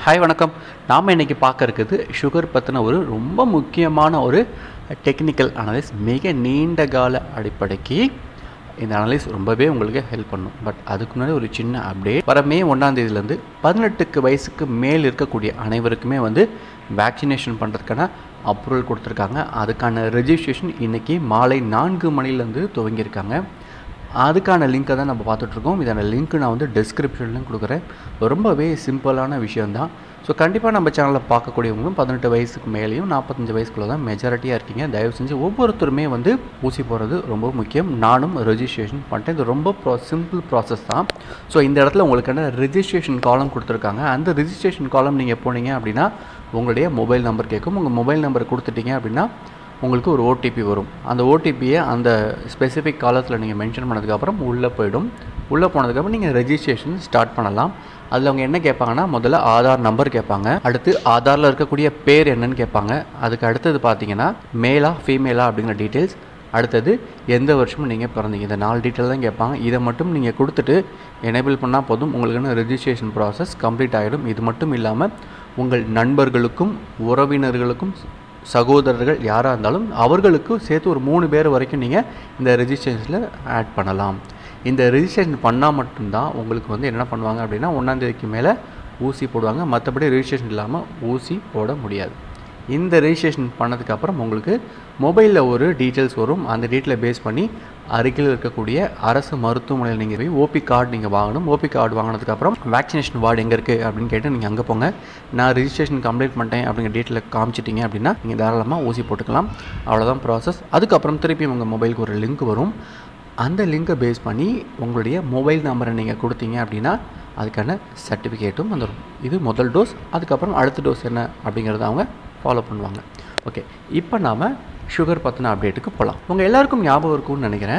Hi வணக்கம் நாம் இன்றைக்கி பார்க்க இருக்குது சுகர் பற்றின ஒரு ரொம்ப முக்கியமான ஒரு டெக்னிக்கல் அனலைஸ் மிக நீண்ட கால அடிப்படைக்கு இந்த அனலைஸ் ரொம்பவே உங்களுக்கு ஹெல்ப் பண்ணும் பட் அதுக்கு முன்னாடி ஒரு சின்ன அப்டேட் வர மே ஒன்றாம் தேதியிலேருந்து பதினெட்டுக்கு வயசுக்கு மேல் இருக்கக்கூடிய அனைவருக்குமே வந்து வேக்சினேஷன் பண்ணுறதுக்கான அப்ரூவல் கொடுத்துருக்காங்க அதுக்கான ரெஜிஸ்ட்ரேஷன் இன்றைக்கி மாலை நான்கு மணிலேருந்து துவங்கியிருக்காங்க அதுக்கான லிங்க்கை தான் நம்ம பார்த்துட்ருக்கோம் இதான லிங்க் நான் வந்து டிஸ்கிரிப்ஷன்லையும் கொடுக்குறேன் ரொம்பவே சிம்பிளான விஷயந்தான் ஸோ கண்டிப்பாக நம்ம சேனலில் பார்க்கக்கூடியவங்களும் பதினெட்டு வயசுக்கு மேலேயும் நாற்பத்தஞ்சு வயசுக்குள்ள தான் மெஜாரிட்டியாக இருக்கீங்க தயவு செஞ்சு ஒவ்வொருத்தருமே வந்து ஊசி போடுறது ரொம்ப முக்கியம் நானும் ரெஜிஸ்ட்ரேஷன் பண்ணிட்டேன் இது ரொம்ப ப்ரா சிம்பிள் ப்ராசஸ் தான் ஸோ இந்த இடத்துல உங்களுக்கான ரெஜிஸ்ட்ரேஷன் காலம் கொடுத்துருக்காங்க அந்த ரெஜிஸ்ட்ரேஷன் காலம் நீங்கள் போனீங்க அப்படின்னா உங்களுடைய மொபைல் நம்பர் கேட்கும் உங்கள் மொபைல் நம்பர் கொடுத்துட்டீங்க அப்படின்னா உங்களுக்கு ஒரு ஓடிபி வரும் அந்த ஓடிபியை அந்த ஸ்பெசிஃபிக் காலத்தில் நீங்கள் மென்ஷன் பண்ணதுக்கப்புறம் உள்ளே போயிடும் உள்ளே போனதுக்கப்புறம் நீங்கள் ரெஜிஸ்ட்ரேஷன் ஸ்டார்ட் பண்ணலாம் அதில் அவங்க என்ன கேட்பாங்கன்னா முதல்ல ஆதார் நம்பர் கேட்பாங்க அடுத்து ஆதாரில் இருக்கக்கூடிய பேர் என்னன்னு கேட்பாங்க அதுக்கு அடுத்தது பார்த்தீங்கன்னா மேலா ஃபீமேலா அப்படிங்கிற டீட்டெயில்ஸ் அடுத்தது எந்த வருஷமும் நீங்கள் பிறந்தீங்க இந்த நாலு டீட்டெயில் தான் கேட்பாங்க இதை மட்டும் நீங்கள் கொடுத்துட்டு எனேபிள் பண்ணால் போதும் உங்களுக்கான ரெஜிஸ்ட்ரேஷன் ப்ராசஸ் கம்ப்ளீட் ஆகிடும் இது மட்டும் இல்லாமல் உங்கள் நண்பர்களுக்கும் உறவினர்களுக்கும் சகோதரர்கள் யாராக இருந்தாலும் அவர்களுக்கு சேர்த்து ஒரு மூணு பேர் வரைக்கும் நீங்கள் இந்த ரெஜிஸ்ட்ரேஷனில் ஆட் பண்ணலாம் இந்த ரெஜிஸ்ட்ரேஷன் பண்ணால் மட்டும்தான் உங்களுக்கு வந்து என்ன பண்ணுவாங்க அப்படின்னா ஒன்றாந்தேதிக்கு மேலே ஊசி போடுவாங்க மற்றபடி ரெஜிஸ்ட்ரேஷன் இல்லாமல் ஊசி போட முடியாது இந்த ரெஜிஸ்ட்ரேஷன் பண்ணதுக்கப்புறம் உங்களுக்கு மொபைலில் ஒரு டீட்டெயில்ஸ் வரும் அந்த டீட்டெயிலை பேஸ் பண்ணி அருகில் இருக்கக்கூடிய அரசு மருத்துவமனையில் நீங்கள் போய் ஓபி கார்டு நீங்கள் வாங்கணும் ஓபி கார்டு வாங்கினதுக்கப்புறம் வேக்சினேஷன் வார்டு எங்கே இருக்குது அப்படின்னு கேட்டு நீங்கள் அங்கே போங்க நான் ரெஜிஸ்ட்ரேஷன் கம்ப்ளீட் பண்ணிட்டேன் அப்படிங்கிற டீட்டெயிலை காமிச்சிட்டிங்க அப்படின்னா நீங்கள் தாராளமாக ஊசி போட்டுக்கலாம் அவ்வளோதான் ப்ராசஸ் அதுக்கப்புறம் திருப்பி உங்கள் மொபைலுக்கு ஒரு லிங்க் வரும் அந்த லிங்கை பேஸ் பண்ணி உங்களுடைய மொபைல் நம்பரை நீங்கள் கொடுத்தீங்க அப்படின்னா அதுக்கான சர்டிஃபிகேட்டும் வந்துடும் இது முதல் டோஸ் அதுக்கப்புறம் அடுத்த டோஸ் என்ன அப்படிங்கிறத அவங்க ஃபாலோ பண்ணுவாங்க ஓகே இப்போ நாம் சுகர் பற்றின அப்டேட்டுக்கு போகலாம் உங்கள் எல்லாருக்கும் ஞாபகம் இருக்கும்னு நினைக்கிறேன்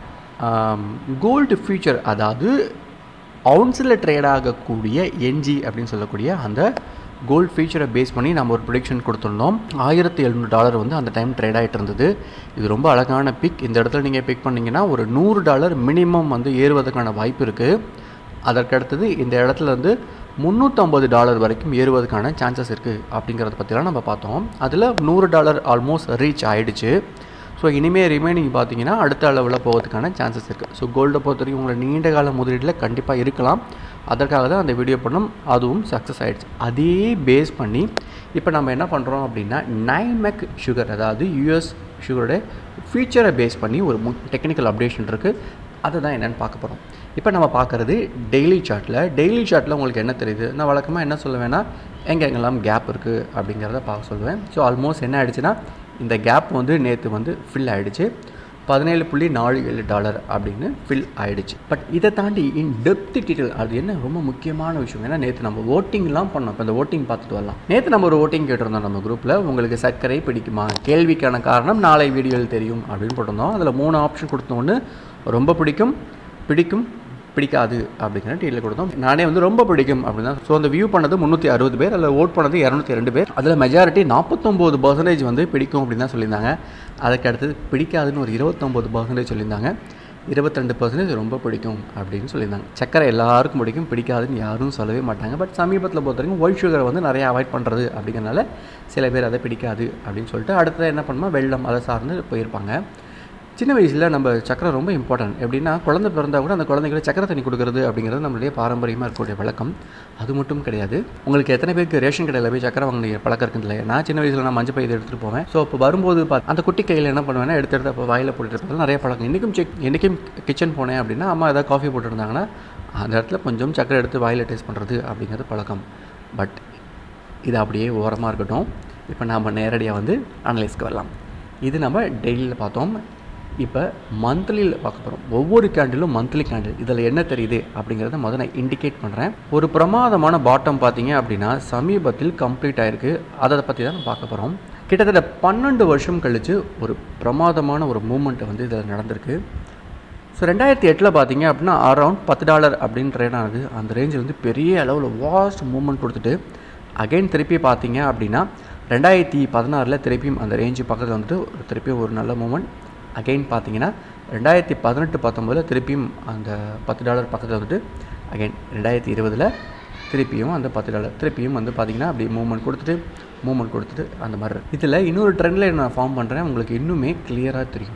கோல்டு ஃபியூச்சர் அதாவது அவுன்ஸில் ட்ரேட் ஆகக்கூடிய என்ஜி அப்படின்னு சொல்லக்கூடிய அந்த கோல்டு ஃபியூச்சரை பேஸ் பண்ணி நம்ம ஒரு ப்ரொடிக்ஷன் கொடுத்துருந்தோம் ஆயிரத்தி எழுநூறு டாலர் வந்து அந்த டைம் ட்ரேட் ஆகிட்டு இருந்தது இது ரொம்ப அழகான பிக் இந்த இடத்துல நீங்கள் பிக் பண்ணிங்கன்னா ஒரு நூறு டாலர் மினிமம் வந்து ஏறுவதற்கான வாய்ப்பு இருக்குது அதற்கடுத்தது இந்த இடத்துல வந்து முந்நூற்றம்பது டாலர் வரைக்கும் ஏறுவதற்கான சான்சஸ் இருக்குது அப்படிங்கிறத பற்றிலாம் நம்ம பார்த்தோம் அதில் நூறு டாலர் ஆல்மோஸ்ட் ரீச் ஆகிடுச்சு ஸோ இனிமேல் ரிமைனிங் பார்த்தீங்கன்னா அடுத்த அளவில் போகிறதுக்கான சான்சஸ் இருக்குது ஸோ கோல்டை பொறுத்த வரைக்கும் உங்களை நீண்ட கால முதலீட்டில் கண்டிப்பாக இருக்கலாம் அதற்காக தான் அந்த வீடியோ பண்ணோம் அதுவும் சக்ஸஸ் ஆகிடுச்சு அதே பேஸ் பண்ணி இப்போ நம்ம என்ன பண்ணுறோம் அப்படின்னா நைமேக் சுகர் அதாவது யூஎஸ் சுகரோட ஃபியூச்சரை பேஸ் பண்ணி ஒரு மு டெக்னிக்கல் அப்டேஷன் இருக்குது அதை தான் என்னென்னு பார்க்க போகிறோம் இப்போ நம்ம பார்க்குறது டெய்லி சார்ட்டில் டெய்லி சார்ட்டில் உங்களுக்கு என்ன தெரியுது நான் வழக்கமாக என்ன சொல்லுவேன்னா எங்கே எங்கெல்லாம் கேப் இருக்குது அப்படிங்கிறத பார்க்க சொல்லுவேன் ஸோ ஆல்மோஸ்ட் என்ன ஆகிடுச்சுன்னா இந்த கேப் வந்து நேற்று வந்து ஃபில் ஆகிடுச்சு பதினேழு புள்ளி நாலு ஏழு டாலர் அப்படின்னு ஃபில் ஆகிடுச்சு பட் இதை தாண்டி இன் டெப்த் டீட்டெயில் அது என்ன ரொம்ப முக்கியமான விஷயம் ஏன்னா நேற்று நம்ம ஓட்டிங்லாம் பண்ணோம் இப்போ இந்த ஓட்டிங் பார்த்துட்டு வரலாம் நேற்று நம்ம ஒரு ஓட்டிங் கேட்டிருந்தோம் நம்ம குரூப்பில் உங்களுக்கு சர்க்கரை பிடிக்குமா கேள்விக்கான காரணம் நாளை வீடியோவில் தெரியும் அப்படின்னு போட்டிருந்தோம் அதில் மூணு ஆப்ஷன் கொடுத்தோன்னு ரொம்ப பிடிக்கும் பிடிக்கும் பிடிக்காது அப்படிங்கிற டீலில் கொடுத்தோம் நானே வந்து ரொம்ப பிடிக்கும் அப்படின்னா ஸோ அந்த வியூ பண்ணது முந்நூற்றி அறுபது பேர் அதில் ஓட் பண்ணது இரநூத்தி ரெண்டு பேர் அதில் மெஜாரிட்டி நாற்பத்தொம்போது பர்சன்டேஜ் வந்து பிடிக்கும் அப்படின்னு தான் சொல்லியிருந்தாங்க அதுக்கு அடுத்தது பிடிக்காதுன்னு ஒரு இருபத்தொம்போது பர்சன்டேஜ் சொல்லியிருந்தாங்க இருபத்தெண்டு பர்சன்டேஜ் ரொம்ப பிடிக்கும் அப்படின்னு சொல்லியிருந்தாங்க சக்கரை எல்லாருக்கும் பிடிக்கும் பிடிக்காதுன்னு யாரும் சொல்லவே மாட்டாங்க பட் சமீபத்தில் பொறுத்த வரைக்கும் ஒயிட் சுகரை வந்து நிறைய அவாய்ட் பண்ணுறது அப்படிங்கிறனால சில பேர் அதை பிடிக்காது அப்படின்னு சொல்லிட்டு அடுத்தது என்ன பண்ணுமா வெள்ளம் அதை சார்ந்து போயிருப்பாங்க சின்ன வயசில் நம்ம சக்கரை ரொம்ப இம்பார்ட்டன்ட் எப்படின்னா குழந்தை பிறந்தால் கூட அந்த குழந்தைகளை சக்கரை தண்ணி கொடுக்குறது அப்படிங்கிறது நம்மளுடைய பாரம்பரியமாக இருக்கக்கூடிய வழக்கம் அது மட்டும் கிடையாது உங்களுக்கு எத்தனை பேருக்கு ரேஷன் கடையில் போய் சக்கரை வாங்கின பழக்கம் இருக்குது இல்லையா நான் சின்ன வயசில் நான் மஞ்சள் பை இதை எடுத்துகிட்டு போவேன் ஸோ இப்போ வரும்போது பார்த்து அந்த குட்டி கையில் என்ன பண்ணுவேன்னா எடுத்து எடுத்து அப்போ வாயில் போட்டுட்டு நிறைய பழக்கம் இன்றைக்கும் செக் என்றைக்கும் கிச்சன் போனேன் அப்படின்னா அம்மா ஏதாவது காஃபி போட்டுருந்தாங்கன்னா அந்த இடத்துல கொஞ்சம் சக்கரை எடுத்து வாயில் டேஸ்ட் பண்ணுறது அப்படிங்கிறது பழக்கம் பட் இது அப்படியே ஓரமாக இருக்கட்டும் இப்போ நாம் நேரடியாக வந்து அனலைஸ்க்கு வரலாம் இது நம்ம டெய்லியில் பார்த்தோம் இப்போ மந்த்லியில் பார்க்க போகிறோம் ஒவ்வொரு கேண்டிலும் மந்த்லி கேண்டில் இதில் என்ன தெரியுது அப்படிங்கிறத முதல்ல நான் இண்டிகேட் பண்ணுறேன் ஒரு பிரமாதமான பாட்டம் பார்த்தீங்க அப்படின்னா சமீபத்தில் கம்ப்ளீட் ஆகிருக்கு அதை பற்றி தான் பார்க்க போகிறோம் கிட்டத்தட்ட பன்னெண்டு வருஷம் கழித்து ஒரு பிரமாதமான ஒரு மூமெண்ட் வந்து இதில் நடந்திருக்கு ஸோ ரெண்டாயிரத்தி எட்டில் பார்த்தீங்க அப்படின்னா அரவுண்ட் பத்து டாலர் அப்படின்னு ட்ரேட் ஆனது அந்த ரேஞ்சு வந்து பெரிய அளவில் வாஸ்ட் மூமெண்ட் கொடுத்துட்டு அகைன் திருப்பி பார்த்தீங்க அப்படின்னா ரெண்டாயிரத்தி பதினாறில் திருப்பியும் அந்த ரேஞ்சு பக்கத்தில் வந்துட்டு ஒரு திருப்பியும் ஒரு நல்ல மூமெண்ட் அகைன் பார்த்தீங்கன்னா ரெண்டாயிரத்தி பதினெட்டு பத்தொம்போதில் திருப்பியும் அந்த பத்து டாலர் பக்கத்தில் வந்துட்டு அகைன் ரெண்டாயிரத்தி இருபதில் திருப்பியும் அந்த பத்து டாலர் திருப்பியும் வந்து பார்த்தீங்கன்னா அப்படி மூவ்மெண்ட் கொடுத்துட்டு மூவ்மெண்ட் கொடுத்துட்டு அந்த மாதிரி இருக்கு. இதில் இன்னொரு ட்ரெண்டில் நான் ஃபார்ம் பண்ணுறேன் உங்களுக்கு இன்னுமே கிளியராக தெரியும்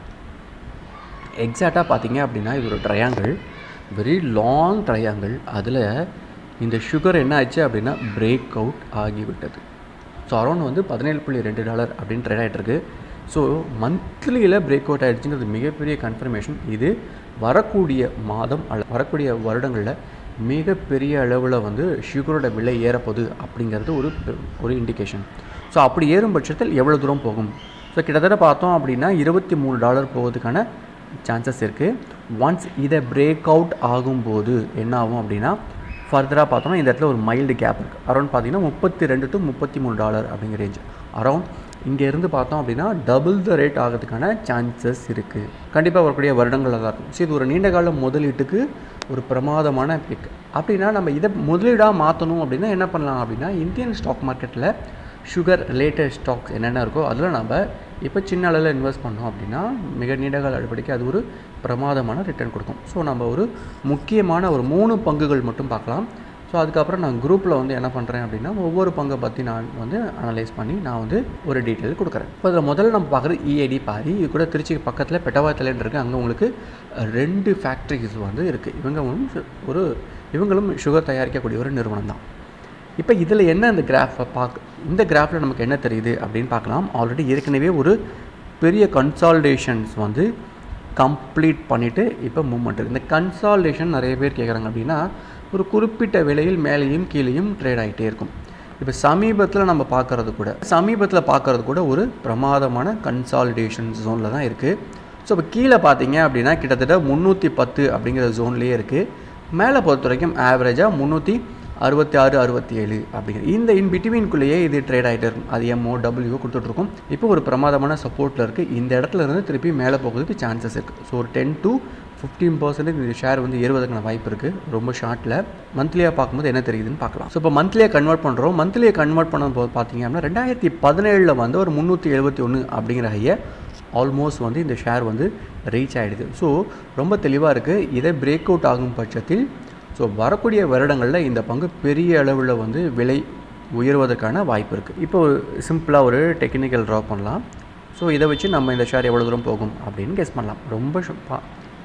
எக்ஸாக்டாக பார்த்தீங்க அப்படின்னா இது ஒரு ட்ரையாங்கிள் வெரி லாங் ட்ரையாங்கிள் அதில் இந்த சுகர் என்ன ஆச்சு அப்படின்னா பிரேக் அவுட் ஆகிவிட்டது ஸோ அரௌண்ட் வந்து பதினேழு புள்ளி ரெண்டு டாலர் அப்படின்னு ட்ரேட் ஆகிட்டு இருக்கு ஸோ மந்த்லியில் பிரேக் அவுட் ஆகிடுச்சுங்கிறது மிகப்பெரிய கன்ஃபர்மேஷன் இது வரக்கூடிய மாதம் அல்ல வரக்கூடிய வருடங்களில் மிகப்பெரிய அளவில் வந்து சுகரோட விலை ஏறப்போகுது அப்படிங்கிறது ஒரு பெ- ஒரு இண்டிகேஷன் ஸோ அப்படி ஏறும் பட்சத்தில் எவ்வளோ தூரம் போகும் ஸோ கிட்டத்தட்ட பார்த்தோம் அப்படின்னா இருபத்தி மூணு டாலர் போகிறதுக்கான சான்சஸ் இருக்குது ஒன்ஸ் இதை பிரேக் அவுட் ஆகும்போது என்ன ஆகும் அப்படின்னா ஃபர்தராக பார்த்தோம்னா இந்த இடத்துல ஒரு மைல்டு கேப் இருக்குது அரௌண்ட் பார்த்தீங்கன்னா முப்பத்தி ரெண்டு டு முப்பத்தி மூணு டாலர் அப்படிங்கிற ரேஞ்ச் அரௌண்ட் இங்கே இருந்து பார்த்தோம் அப்படின்னா டபுள் த ரேட் ஆகிறதுக்கான சான்சஸ் இருக்குது கண்டிப்பாக வரக்கூடிய வருடங்களில் தான் இருக்கும் ஸோ இது ஒரு நீண்ட கால முதலீட்டுக்கு ஒரு பிரமாதமான பிக் அப்படின்னா நம்ம இதை முதலீடாக மாற்றணும் அப்படின்னா என்ன பண்ணலாம் அப்படின்னா இந்தியன் ஸ்டாக் மார்க்கெட்டில் சுகர் ரிலேட்டட் ஸ்டாக்ஸ் என்னென்ன இருக்கோ அதில் நம்ம இப்போ சின்ன அளவில் இன்வெஸ்ட் பண்ணோம் அப்படின்னா மிக நீண்ட கால அடிப்படைக்கு அது ஒரு பிரமாதமான ரிட்டர்ன் கொடுக்கும் ஸோ நம்ம ஒரு முக்கியமான ஒரு மூணு பங்குகள் மட்டும் பார்க்கலாம் ஸோ அதுக்கப்புறம் நான் குரூப்பில் வந்து என்ன பண்ணுறேன் அப்படின்னா ஒவ்வொரு பங்கை பற்றி நான் வந்து அனலைஸ் பண்ணி நான் வந்து ஒரு டீட்டெயில் கொடுக்குறேன் இப்போ அதில் முதல்ல நம்ம பார்க்குறது இஏடி பாரி இது கூட திருச்சிக்கு பக்கத்தில் பெட்டவாத்தலைன்னு இருக்குது அங்கே உங்களுக்கு ரெண்டு ஃபேக்ட்ரிஸ் வந்து இருக்குது இவங்க வந்து ஒரு இவங்களும் சுகர் தயாரிக்கக்கூடிய ஒரு நிறுவனம் தான் இப்போ இதில் என்ன இந்த கிராஃபை பார்க்க இந்த கிராஃபில் நமக்கு என்ன தெரியுது அப்படின்னு பார்க்கலாம் ஆல்ரெடி ஏற்கனவே ஒரு பெரிய கன்சால்டேஷன்ஸ் வந்து கம்ப்ளீட் பண்ணிவிட்டு இப்போ மூவ்மெண்ட் இருக்குது இந்த கன்சால்டேஷன் நிறைய பேர் கேட்குறாங்க அப்படின்னா ஒரு குறிப்பிட்ட விலையில் மேலேயும் கீழேயும் ட்ரேட் ஆகிட்டே இருக்கும் இப்போ சமீபத்தில் நம்ம பார்க்குறது கூட சமீபத்தில் பார்க்குறது கூட ஒரு பிரமாதமான கன்சாலிடேஷன் ஜோனில் தான் இருக்குது ஸோ இப்போ கீழே பார்த்தீங்க அப்படின்னா கிட்டத்தட்ட முந்நூற்றி பத்து அப்படிங்கிற ஜோன்லேயே இருக்குது மேலே பொறுத்த வரைக்கும் ஆவரேஜாக முந்நூற்றி அறுபத்தி ஆறு அறுபத்தி ஏழு அப்படிங்கிற இந்த இன் பிட்வீன்குள்ளேயே இது ட்ரேட் ஆகிட்டே இருக்கும் அது எம்ஓ டபிள்யூ கொடுத்துட்ருக்கும் இப்போ ஒரு பிரமாதமான சப்போர்ட்டில் இருக்குது இந்த இடத்துல இருந்து திருப்பி மேலே போகிறதுக்கு சான்சஸ் இருக்குது ஸோ ஒரு டென் டு ஃபிஃப்டீன் பர்சன்டேஜ் இந்த ஷேர் வந்து ஏறுவதற்கான வாய்ப்பு இருக்குது ரொம்ப ஷார்ட்டில் மந்த்லியாக பார்க்கும்போது என்ன தெரியுதுன்னு பார்க்கலாம் ஸோ இப்போ மந்த்லியாக கன்வெர்ட் பண்ணுறோம் மந்த்லியை கன்வெர்ட் பண்ணும்போது பார்த்தீங்க அப்படின்னா ரெண்டாயிரத்தி பதினேழில் வந்து ஒரு முந்நூற்றி எழுபத்தி ஒன்று அப்படிங்கிற ஹையை ஆல்மோஸ்ட் வந்து இந்த ஷேர் வந்து ரீச் ஆகிடுது ஸோ ரொம்ப தெளிவாக இருக்குது இதை பிரேக் அவுட் ஆகும் பட்சத்தில் ஸோ வரக்கூடிய வருடங்களில் இந்த பங்கு பெரிய அளவில் வந்து விலை உயர்வதற்கான வாய்ப்பு இருக்குது இப்போ சிம்பிளாக ஒரு டெக்னிக்கல் ட்ரா பண்ணலாம் ஸோ இதை வச்சு நம்ம இந்த ஷேர் எவ்வளோ தூரம் போகும் அப்படின்னு கெஸ் பண்ணலாம் ரொம்ப ஷுப்பா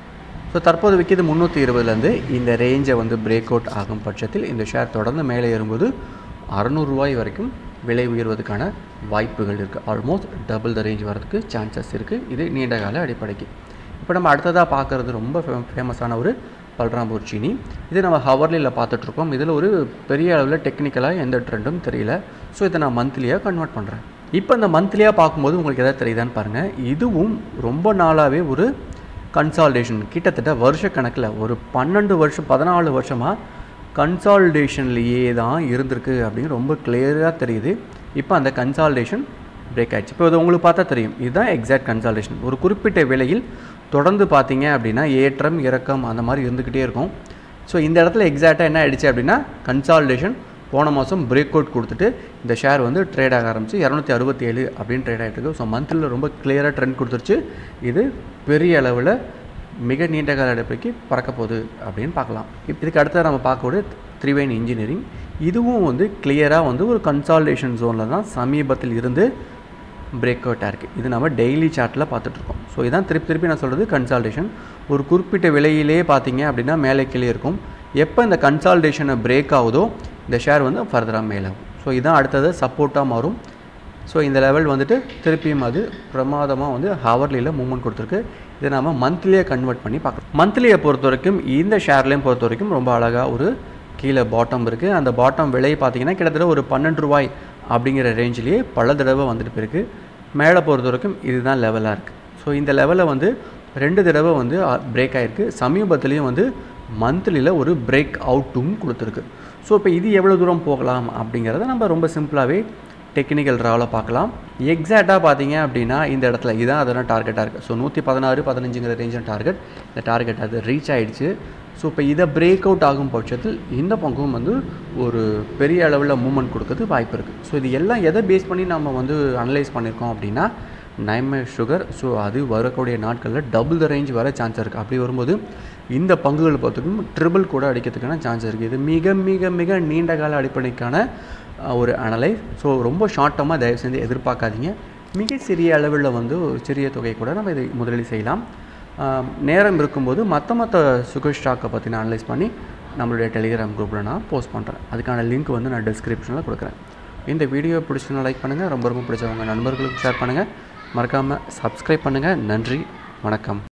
ஸோ தற்போது விற்கிது முந்நூற்றி இருபதுலேருந்து இந்த ரேஞ்சை வந்து பிரேக் அவுட் ஆகும் பட்சத்தில் இந்த ஷேர் தொடர்ந்து மேலே ஏறும்போது அறநூறுரூவாய் வரைக்கும் விலை உயர்வதற்கான வாய்ப்புகள் இருக்குது ஆல்மோஸ்ட் டபுள் த ரேஞ்ச் வரதுக்கு சான்சஸ் இருக்குது இது நீண்ட கால அடிப்படைக்கு இப்போ நம்ம அடுத்ததாக பார்க்குறது ரொம்ப ஃபேமஸான ஒரு பல்ராம்பூர் சீனி இது நம்ம ஹவர்லியில் பார்த்துட்ருக்கோம் இதில் ஒரு பெரிய அளவில் டெக்னிக்கலாக எந்த ட்ரெண்டும் தெரியல ஸோ இதை நான் மந்த்லியாக கன்வெர்ட் பண்ணுறேன் இப்போ இந்த மந்த்லியாக பார்க்கும்போது உங்களுக்கு எதாவது தெரியுதான்னு பாருங்கள் இதுவும் ரொம்ப நாளாகவே ஒரு கன்சால்டேஷன் கிட்டத்தட்ட வருஷ கணக்கில் ஒரு பன்னெண்டு வருஷம் பதினாலு வருஷமாக கன்சால்டேஷன்லேயே தான் இருந்திருக்கு அப்படின்னு ரொம்ப கிளியராக தெரியுது இப்போ அந்த கன்சால்டேஷன் பிரேக் ஆயிடுச்சு இப்போ இது உங்களுக்கு பார்த்தா தெரியும் இதுதான் எக்ஸாக்ட் கன்சால்டேஷன் ஒரு குறிப்பிட்ட விலையில் தொடர்ந்து பார்த்தீங்க அப்படின்னா ஏற்றம் இறக்கம் அந்த மாதிரி இருந்துக்கிட்டே இருக்கும் ஸோ இந்த இடத்துல எக்ஸாக்டாக என்ன ஆயிடுச்சு அப்படின்னா கன்சால்டேஷன் போன மாதம் பிரேக் அவுட் கொடுத்துட்டு இந்த ஷேர் வந்து ட்ரேட் ஆக ஆரம்பிச்சு இரநூத்தி அறுபத்தி ஏழு அப்படின்னு ட்ரேட் ஆகிட்டு இருக்கு ஸோ மந்த்லியில் ரொம்ப கிளியராக ட்ரெண்ட் கொடுத்துருச்சு இது பெரிய அளவில் மிக நீண்ட கால அடிப்படைக்கு பறக்க போகுது அப்படின்னு பார்க்கலாம் இப்ப இதுக்கு அடுத்து நம்ம பார்க்கக்கூடிய த்ரிவேன் இன்ஜினியரிங் இதுவும் வந்து கிளியராக வந்து ஒரு கன்சால்டேஷன் ஜோனில் தான் சமீபத்தில் இருந்து பிரேக் அவுட்டாக இருக்குது இது நம்ம டெய்லி சார்ட்டில் பார்த்துட்ருக்கோம் ஸோ இதான் திருப்பி திருப்பி நான் சொல்கிறது கன்சால்டேஷன் ஒரு குறிப்பிட்ட விலையிலே பார்த்தீங்க அப்படின்னா மேலே கீழே இருக்கும் எப்போ இந்த கன்சால்டேஷனை பிரேக் ஆகுதோ இந்த ஷேர் வந்து ஃபர்தராக மேலாகும் ஸோ இதான் அடுத்தது சப்போர்ட்டாக மாறும் ஸோ இந்த லெவல் வந்துட்டு திருப்பியும் அது பிரமாதமாக வந்து ஹவர்லியில் மூவ்மெண்ட் கொடுத்துருக்கு இதை நம்ம மந்த்லியே கன்வெர்ட் பண்ணி பார்க்கலாம் மந்த்லியை பொறுத்த வரைக்கும் இந்த ஷேர்லேயும் பொறுத்த வரைக்கும் ரொம்ப அழகாக ஒரு கீழே பாட்டம் இருக்குது அந்த பாட்டம் விலை பார்த்தீங்கன்னா கிட்டத்தட்ட ஒரு பன்னெண்டு ரூபாய் அப்படிங்கிற ரேஞ்சிலேயே பல தடவை வந்துட்டு போயிருக்கு மேலே பொறுத்த வரைக்கும் இதுதான் லெவலாக இருக்குது ஸோ இந்த லெவலில் வந்து ரெண்டு தடவை வந்து பிரேக் ஆகிருக்கு சமீபத்துலேயும் வந்து மந்த்லியில் ஒரு பிரேக் அவுட்டும் கொடுத்துருக்கு ஸோ இப்போ இது எவ்வளோ தூரம் போகலாம் அப்படிங்கிறத நம்ம ரொம்ப சிம்பிளாகவே டெக்னிக்கல் ட்ராவில் பார்க்கலாம் எக்ஸாக்டாக பார்த்தீங்க அப்படின்னா இந்த இடத்துல இதுதான் அதெல்லாம் டார்கெட்டாக இருக்குது ஸோ நூற்றி பதினாறு பதினஞ்சுங்கிற ரேஞ்சில் டார்கெட் இந்த டார்கெட் அது ரீச் ஆயிடுச்சு ஸோ இப்போ இதை பிரேக் அவுட் ஆகும் பட்சத்தில் இந்த பங்கும் வந்து ஒரு பெரிய அளவில் மூவ்மெண்ட் கொடுக்கறது வாய்ப்பு இருக்குது ஸோ இது எல்லாம் எதை பேஸ் பண்ணி நம்ம வந்து அனலைஸ் பண்ணியிருக்கோம் அப்படின்னா நைமே சுகர் ஸோ அது வரக்கூடிய நாட்களில் டபுள் த ரேஞ்ச் வர சான்ஸ் இருக்குது அப்படி வரும்போது இந்த பங்குகள் பார்த்துக்கும் ட்ரிபிள் கூட அடிக்கிறதுக்கான சான்ஸ் இருக்குது இது மிக மிக மிக நீண்ட கால அடிப்படைக்கான அஹ், ஒரு அனலைஸ் ஸோ ரொம்ப ஷார்ட் டர்மாக தயவு செஞ்சு எதிர்பார்க்காதீங்க மிக சிறிய அளவில் வந்து ஒரு சிறிய தொகை கூட நம்ம இதை முதலீடு செய்யலாம் ஆம், நேரம் இருக்கும்போது மற்ற மற்ற சுகர் ஸ்டாக்கை பற்றி நான் அனலைஸ் பண்ணி நம்மளுடைய டெலிகிராம் குரூப்பில் நான் போஸ்ட் பண்ணுறேன் அதுக்கான லிங்க் வந்து நான் டிஸ்கிரிப்ஷனில் கொடுக்குறேன் இந்த வீடியோ பிடிச்சுன்னா லைக் பண்ணுங்கள் ரொம்ப ரொம்ப பிடிச்சவங்க நண்பர்களுக்கு ஷேர் பண்ணுங்கள் மறக்காமல் சப்ஸ்கிரைப் பண்ணுங்கள் நன்றி வணக்கம்